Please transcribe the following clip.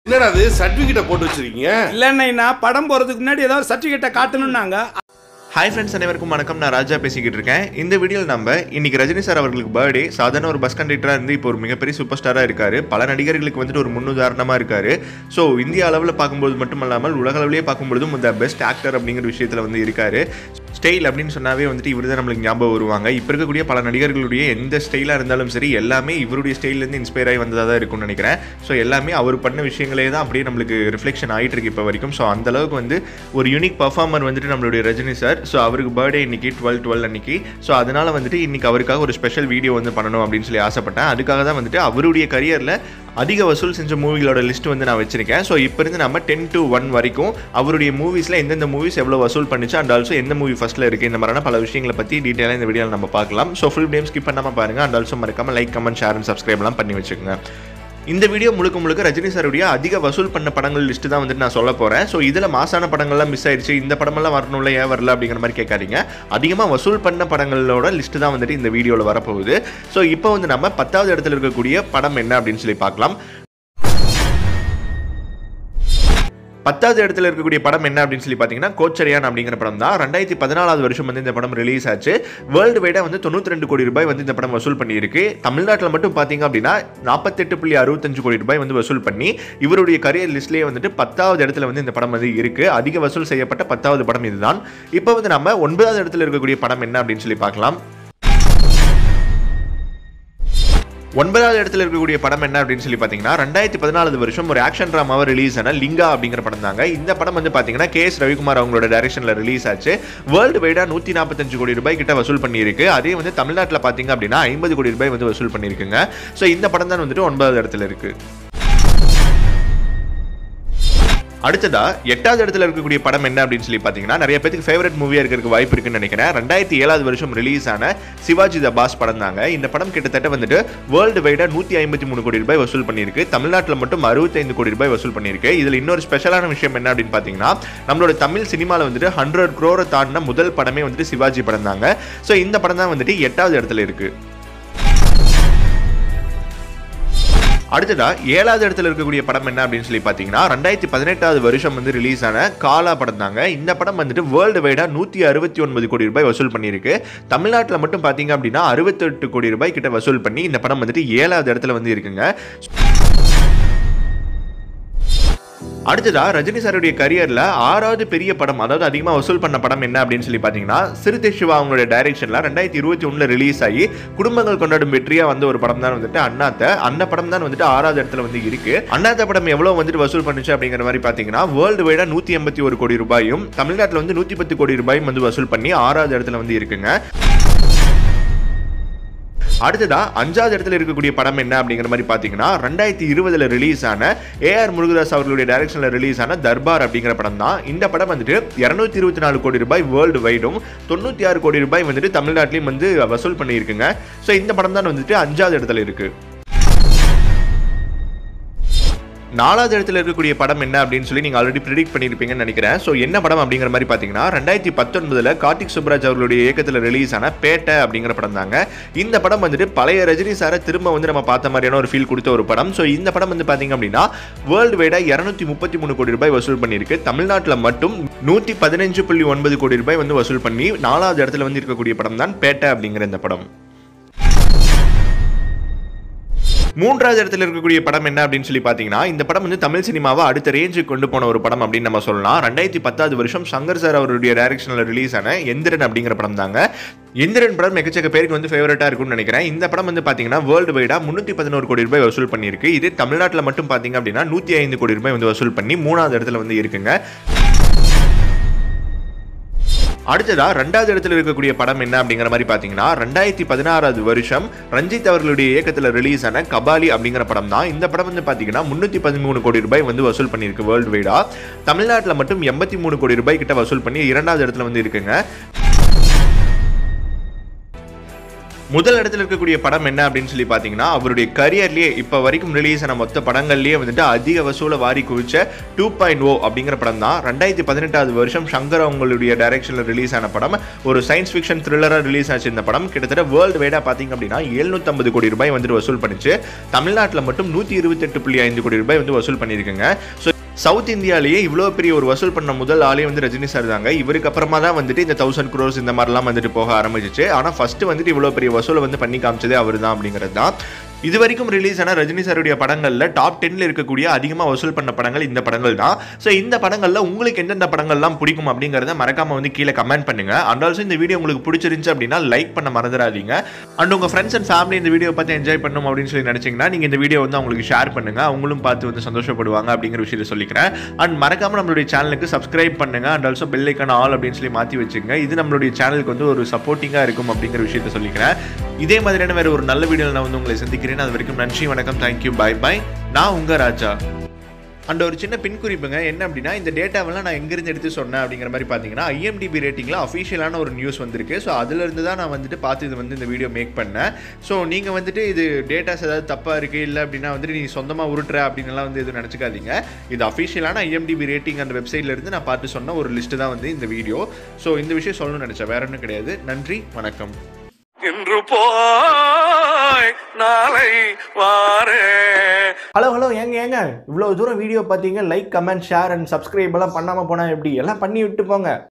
என்னடா அது சர்டிபிகேட்டை போட்டு வச்சிருக்கீங்க இல்லைன்னா படம் போகிறதுக்கு முன்னாடி ஏதாவது சர்டிஃபிகேட்டை காட்டணும்னாங்க ஹாய் ஃப்ரெண்ட்ஸ் அனைவருக்கும் வணக்கம் நான் ராஜா பேசிக்கிட்டு இருக்கேன் இந்த வீடியோவில் நம்ம இன்னைக்கு ரஜினி சார் அவர்களுக்கு பர்த்டே சாதாரண ஒரு பஸ் கண்டக்டராக இருந்து இப்போ ஒரு மிகப்பெரிய சூப்பர் ஸ்டாராக இருக்காரு பல நடிகர்களுக்கு வந்துட்டு ஒரு முன்னுதாரணமாக இருக்காரு ஸோ இந்திய அளவில் பார்க்கும்போது மட்டும் இல்லாமல் உலக அளவிலேயே பார்க்கும்பொழுதும் இந்த பெஸ்ட் ஆக்டர் அப்படிங்கிற விஷயத்தில் வந்து இருக்காரு ஸ்டைல் அப்படின்னு சொன்னாவே வந்துட்டு இவர் தான் நம்மளுக்கு ஞாபகம் வருவாங்க இப்போ இருக்கக்கூடிய பல நடிகர்களுடைய எந்த ஸ்டைலாக இருந்தாலும் சரி எல்லாமே இவருடைய ஸ்டைல்லேருந்து இன்ஸ்பயர் ஆகி வந்ததாக தான் இருக்கும்னு நினைக்கிறேன் ஸோ எல்லாமே அவர் பண்ண விஷயங்களே தான் அப்படியே நம்மளுக்கு ரிஃப்ளெக்ஷன் ஆகிட்டு இருக்கு இப்போ வரைக்கும் ஸோ அந்த அளவுக்கு வந்து ஒரு யூனிக் பர்ஃபார்மர் வந்துட்டு நம்மளுடைய ரஜினி சார் ஸோ அவருக்கு பர்த்டே இன்னைக்கு டுவெல் டுவெல் அன்னைக்கு ஸோ அதனால வந்துட்டு இன்னைக்கு அவருக்காக ஒரு ஸ்பெஷல் வீடியோ வந்து பண்ணணும் அப்படின்னு சொல்லி ஆசைப்பட்டேன் அதுக்காக தான் வந்துட்டு அவருடைய கரியரில் அதிக வசூல் செஞ்ச மூவிகளோட லிஸ்ட் வந்து நான் வச்சிருக்கேன் ஸோ இப்போ இருந்து நம்ம டென் டு ஒன் வரைக்கும் அவருடைய மூவிஸில் எந்தெந்த மூவிஸ் எவ்வளோ வசூல் பண்ணிச்சு அண்ட் ஆல்சோ எந்த மூவி ஃபஸ்ட்டில் இருக்குது இந்த மாதிரியான பல விஷயங்களை பற்றி டீட்டெயிலாக இந்த வீடியோவில் நம்ம பார்க்கலாம் ஸோ ஃபுல் டைம் ஸ்கிப் பண்ணாமல் பாருங்கள் அண்ட் ஆல்சோ மறக்காம லைக் கமெண்ட் ஷேர் அண்ட் சப்ஸ்கிரைப்லாம் பண்ணி வச்சுக்கோங்க இந்த வீடியோ முழுக்க முழுக்க ரஜினி சாருடைய அதிக வசூல் பண்ண படங்கள் லிஸ்ட் தான் வந்துட்டு நான் சொல்ல போகிறேன் ஸோ இதில் மாசான படங்கள்லாம் மிஸ் ஆயிடுச்சு இந்த படமெல்லாம் வரணும்ல ஏன் வரல அப்படிங்கிற மாதிரி கேட்காதீங்க அதிகமாக வசூல் பண்ண படங்களோட லிஸ்ட் தான் வந்துட்டு இந்த வீடியோவில் வரப்போகுது ஸோ இப்போ வந்து நம்ம பத்தாவது இடத்துல இருக்கக்கூடிய படம் என்ன அப்படின்னு சொல்லி பார்க்கலாம் பத்தாவது இடத்துல இருக்கக்கூடிய படம் என்ன அப்படின்னு சொல்லி பார்த்தீங்கன்னா கோச்சரியான் அப்படிங்கிற படம் தான் ரெண்டாயிரத்தி பதினாலாவது வருஷம் வந்து இந்த படம் ரிலீஸ் ஆச்சு வேர்ல்டு வைடாக வந்து தொண்ணூற்றி ரெண்டு கோடி ரூபாய் வந்து இந்த படம் வசூல் பண்ணியிருக்கு தமிழ்நாட்டில் மட்டும் பார்த்தீங்க அப்படின்னா நாற்பத்தெட்டு புள்ளி அறுபத்தஞ்சு கோடி ரூபாய் வந்து வசூல் பண்ணி இவருடைய கரியர் லிஸ்ட்லேயே வந்துட்டு பத்தாவது இடத்துல வந்து இந்த படம் வந்து இருக்கு அதிக வசூல் செய்யப்பட்ட பத்தாவது படம் இதுதான் இப்போ வந்து நம்ம ஒன்பதாவது இடத்துல இருக்கக்கூடிய படம் என்ன அப்படின்னு சொல்லி பார்க்கலாம் ஒன்பதாவது இடத்துல இருக்கக்கூடிய படம் என்ன அப்படின்னு சொல்லி பார்த்தீங்கன்னா ரெண்டாயிரத்தி பதினாலு வருஷம் ஒரு ஆக்ஷன் ட்ராமாவை ரிலீஸ் ஆன லிங்கா அப்படிங்கிற படம் தாங்க இந்த படம் வந்து பார்த்தீங்கன்னா கே எஸ் ரவிக்குமார் அவங்களோட டைரக்ஷனில் ரிலீஸ் ஆச்சு வேர்ல்டு வைடாக நூற்றி நாற்பத்தஞ்சு கோடி ரூபாய் கிட்ட வசூல் பண்ணியிருக்கு அதே வந்து தமிழ்நாட்டில் பார்த்தீங்க அப்படின்னா ஐம்பது கோடி ரூபாய் வந்து வசூல் பண்ணியிருக்குங்க ஸோ இந்த படம் தான் வந்துட்டு ஒன்பதாவது இடத்துல இருக்கு அடுத்ததா எட்டாவது இடத்துல இருக்கக்கூடிய படம் என்ன அப்படின்னு சொல்லி பார்த்தீங்கன்னா நிறைய பேருக்கு ஃபேவரட் மூவியாக இருக்கிறதுக்கு வாய்ப்பு இருக்குன்னு நினைக்கிறேன் ரெண்டாயிரத்தி ஏழாவது வருஷம் ரிலீஸ் ஆன சிவாஜி த பாஸ் படம் தாங்க இந்த படம் கிட்டத்தட்ட வந்துட்டு வேர்ல்டு வைடாக நூற்றி ஐம்பத்தி மூணு கோடி ரூபாய் வசூல் பண்ணியிருக்கு தமிழ்நாட்டில் மட்டும் அறுபத்தைந்து கோடி ரூபாய் வசூல் பண்ணியிருக்கு இதில் இன்னொரு ஸ்பெஷலான விஷயம் என்ன அப்படின்னு பார்த்தீங்கன்னா நம்மளோட தமிழ் சினிமாவில் வந்துட்டு ஹண்ட்ரட் க்ரோரை தாண்டின முதல் படமே வந்துட்டு சிவாஜி படம் தாங்க ஸோ இந்த படம் தான் வந்துட்டு எட்டாவது இடத்துல இருக்கு அடுத்ததா ஏழாவது இடத்துல இருக்கக்கூடிய படம் என்ன அப்படின்னு சொல்லி பார்த்தீங்கன்னா ரெண்டாயிரத்தி பதினெட்டாவது வருஷம் வந்து ரிலீஸ் ஆன காலா படம் தாங்க இந்த படம் வந்துட்டு வேர்ல்டு வைடா நூற்றி அறுபத்தி ஒன்பது கோடி ரூபாய் வசூல் பண்ணியிருக்கு தமிழ்நாட்டில் மட்டும் பார்த்தீங்க அப்படின்னா அறுபத்தெட்டு கோடி ரூபாய் கிட்ட வசூல் பண்ணி இந்த படம் வந்துட்டு ஏழாவது இடத்துல வந்து இருக்குங்க அடுத்ததா ரஜினி சாருடைய கரியர்ல ஆறாவது பெரிய படம் அதாவது அதிகமாக வசூல் பண்ண படம் என்ன அப்படின்னு சொல்லி பார்த்தீங்கன்னா சிறுத்தை சிவா அவங்களுடைய டைரக்ஷன்ல ரெண்டாயிரத்தி இருபத்தி ஒண்ணுல ரிலீஸ் ஆகி குடும்பங்கள் கொண்டாடும் வெற்றியா வந்த ஒரு படம் தான் வந்துட்டு அண்ணாத்த அந்த படம் தான் வந்துட்டு ஆறாவது இடத்துல வந்து இருக்கு அண்ணாத்த படம் எவ்வளவு வந்துட்டு வசூல் பண்ணுச்சு அப்படிங்கிற மாதிரி பார்த்தீங்கன்னா வேர்ல்டு வைடா நூத்தி எண்பத்தி ஒரு கோடி ரூபாயும் தமிழ்நாட்டில் வந்து நூத்தி பத்து கோடி ரூபாயும் வந்து வசூல் பண்ணி ஆறாவது இடத்துல வந்து இருக்குங்க அடுத்ததா அஞ்சாவது இடத்துல இருக்கக்கூடிய படம் என்ன அப்படிங்கிற மாதிரி பார்த்தீங்கன்னா ரெண்டாயிரத்தி இருபதுல ரிலீஸ் ஆன ஏஆர் முருகதாஸ் அவர்களுடைய டைரக்ஷன்ல ரிலீஸ் ஆன தர்பார் அப்படிங்கிற படம் தான் இந்த படம் வந்துட்டு இருநூத்தி இருபத்தி நாலு கோடி ரூபாய் வேர்ல்டு வைடும் தொண்ணூத்தி ஆறு கோடி ரூபாய் வந்துட்டு தமிழ்நாட்டிலையும் வந்து வசூல் பண்ணியிருக்குங்க ஸோ இந்த படம் தான் வந்துட்டு அஞ்சாவது இடத்துல இருக்கு நாலாவது இடத்துல இருக்கக்கூடிய படம் என்ன அப்படின்னு சொல்லி நீங்கள் ஆல்ரெடி ப்ரிடிக்ட் பண்ணியிருப்பீங்கன்னு நினைக்கிறேன் ஸோ என்ன படம் அப்படிங்கிற மாதிரி பார்த்தீங்கன்னா ரெண்டாயிரத்தி பத்தொன்பதில் கார்த்திக் சுப்ராஜ் அவர்களுடைய இயக்கத்தில் ரிலீஸ் ஆன பேட்டை அப்படிங்கிற படம் தாங்க இந்த படம் வந்துட்டு பழைய ரஜினி சாரை திரும்ப வந்து நம்ம பார்த்த மாதிரியான ஒரு ஃபீல் கொடுத்த ஒரு படம் ஸோ இந்த படம் வந்து பார்த்தீங்க அப்படின்னா வேர்ல்டு வைடாக இரநூத்தி முப்பத்தி மூணு கோடி ரூபாய் வசூல் பண்ணியிருக்கு தமிழ்நாட்டில் மட்டும் நூற்றி பதினஞ்சு புள்ளி ஒன்பது கோடி ரூபாய் வந்து வசூல் பண்ணி நாலாவது இடத்துல வந்து இருக்கக்கூடிய படம் தான் பேட்டை அப்படிங்கிற இந்த படம் மூன்றாவது இடத்துல இருக்கக்கூடிய படம் என்ன அப்படின்னு சொல்லி பார்த்தீங்கன்னா இந்த படம் வந்து தமிழ் சினிமாவை அடுத்த ரேஞ்சுக்கு கொண்டு போன ஒரு படம் அப்படின்னு நம்ம சொல்லலாம் ரெண்டாயிரத்தி பத்தாவது வருஷம் சங்கர் சார் அவருடைய டைரக்ஷனில் ரிலீஸ் ஆன எந்திரன் அப்படிங்கிற படம் தாங்க எந்திரன் படம் எக்கச்சக்க பேருக்கு வந்து ஃபேவரட்டாக இருக்கும்னு நினைக்கிறேன் இந்த படம் வந்து பார்த்தீங்கன்னா வேர்ல்டு வைடா முந்நூற்றி பதினோரு கோடி ரூபாய் வசூல் பண்ணியிருக்கு இது தமிழ்நாட்டில் மட்டும் பார்த்தீங்க அப்படின்னா நூற்றி ஐந்து கோடி ரூபாய் வந்து வசூல் பண்ணி மூணாவது இடத்துல வந்து இருக்குங்க அடுத்ததா ரெண்டாவது இடத்துல இருக்கக்கூடிய படம் என்ன அப்படிங்கிற மாதிரி பார்த்தீங்கன்னா ரெண்டாயிரத்தி பதினாறாவது வருஷம் ரஞ்சித் அவர்களுடைய இயக்கத்தில் ரிலீஸ் ஆன கபாலி அப்படிங்கிற படம் தான் இந்த படம் வந்து பார்த்தீங்கன்னா முன்னூற்றி பதிமூணு கோடி ரூபாய் வந்து வசூல் பண்ணியிருக்கு வேர்ல்டு வைடா தமிழ்நாட்டில் மட்டும் எண்பத்தி மூணு கோடி ரூபாய் கிட்ட வசூல் பண்ணி இரண்டாவது இடத்துல வந்து இருக்குங்க முதல் இடத்துல இருக்கக்கூடிய படம் என்ன அப்படின்னு சொல்லி பார்த்தீங்கன்னா அவருடைய கரியர்லேயே இப்போ வரைக்கும் ரிலீஸ் ஆன மொத்த படங்கள்லேயே வந்துட்டு அதிக வசூலை வாரி குவிச்ச டூ பாயிண்ட் ஓ அப்படிங்கிற படம் தான் ரெண்டாயிரத்தி பதினெட்டாவது வருஷம் சங்கர் அவங்களுடைய டைரக்ஷனில் ரிலீஸ் ஆன படம் ஒரு சயின்ஸ் ஃபிக்ஷன் த்ரில்லராக ரிலீஸ் ஆச்சு இந்த படம் கிட்டத்தட்ட வேர்ல்டு வைடாக பார்த்தீங்க அப்படின்னா எழுநூத்தம்பது கோடி ரூபாய் வந்துட்டு வசூல் பண்ணிச்சு தமிழ்நாட்டில் மட்டும் நூற்றி இருபத்தெட்டு புள்ளி ஐந்து கோடி ரூபாய் வந்து வசூல் பண்ணியிருக்குங்க ஸோ சவுத் இந்தியாலேயே இவ்வளோ பெரிய ஒரு வசூல் பண்ண முதல் ஆளே வந்து ரஜினி சார் தாங்க இவருக்கு அப்புறமா தான் வந்துட்டு இந்த தௌசண்ட் குரோர்ஸ் இந்த மாதிரிலாம் வந்துட்டு போக ஆரம்பிச்சிச்சு ஆனால் ஃபர்ஸ்ட் வந்துட்டு இவ்வளோ பெரிய வசூலை வந்து பண்ணி காமிச்சதே அவர் தான் அப்படிங்கிறது தான் இது வரைக்கும் ரிலீஸ் ஆன ரஜினி சாருடைய படங்களில் டாப் டென்ல இருக்கக்கூடிய அதிகமாக வசூல் பண்ண படங்கள் இந்த படங்கள் தான் ஸோ இந்த படங்களில் உங்களுக்கு எந்தெந்த படங்கள்லாம் பிடிக்கும் அப்படிங்கிறத மறக்காம வந்து கீழே கமெண்ட் பண்ணுங்க அண்ட் ஆல்சோ இந்த வீடியோ உங்களுக்கு பிடிச்சிருந்துச்சு அப்படின்னா லைக் பண்ண மறந்துடாதீங்க அண்ட் உங்கள் ஃப்ரெண்ட்ஸ் அண்ட் ஃபேமிலி இந்த வீடியோ பார்த்து என்ஜாய் பண்ணணும் அப்படின்னு சொல்லி நினைச்சீங்கன்னா நீங்கள் இந்த வீடியோ வந்து அவங்களுக்கு ஷேர் பண்ணுங்க அவங்களும் பார்த்து வந்து சந்தோஷப்படுவாங்க அப்படிங்கிற விஷயத்தை சொல்லிக்கிறேன் அண்ட் மறக்காம நம்மளுடைய சேனலுக்கு சப்ஸ்கிரைப் பண்ணுங்க அண்ட் ஆல்சோ பெல் ஐக்கான ஆல் அப்படின்னு சொல்லி மாற்றி வச்சுங்க இது நம்மளுடைய சேனலுக்கு வந்து ஒரு சப்போர்ட்டிங்காக இருக்கும் அப்படிங்கிற விஷயத்தை சொல்லிக்கிறேன் இதே மாதிரியான வேற ஒரு நல்ல வீடியோவில் நான் வந்து உங்களை சந்திக்கிறேன் அது வரைக்கும் நன்றி வணக்கம் தேங்க்யூ பை பை நான் உங்க ராஜா அண்ட் ஒரு சின்ன பின் குறிப்புங்க என்ன அப்படின்னா இந்த டேட்டாவெல்லாம் நான் எங்கேருந்து எடுத்து சொன்னேன் அப்படிங்கிற மாதிரி பார்த்தீங்கன்னா ஐஎம்டிபி ரேட்டிங்கில் அஃபிஷியலான ஒரு நியூஸ் வந்திருக்கு ஸோ அதுலேருந்து தான் நான் வந்துட்டு பார்த்து இது வந்து இந்த வீடியோ மேக் பண்ணேன் ஸோ நீங்கள் வந்துட்டு இது டேட்டாஸ் ஏதாவது தப்பாக இருக்குது இல்லை அப்படின்னா வந்துட்டு நீ சொந்தமாக உருட்டுற அப்படின்னுலாம் வந்து எதுவும் நினச்சிக்காதீங்க இது அஃபிஷியலான ஐஎம்டிபி ரேட்டிங் அந்த வெப்சைட்ல இருந்து நான் பார்த்து சொன்ன ஒரு லிஸ்ட்டு தான் வந்து இந்த வீடியோ ஸோ இந்த விஷயம் சொல்லணும்னு நினச்சேன் வேற ஒன்றும் கிடையாது நன்றி வணக்கம் இன்று போய் நாளை வாரே ஹலோ ஹலோ ஏங்க ஏங்க இவ்வளோ தூரம் வீடியோ பார்த்தீங்க like comment share and subscribe எல்லாம் பண்ணாமல் போனால் எப்படி எல்லாம் பண்ணி விட்டு போங்க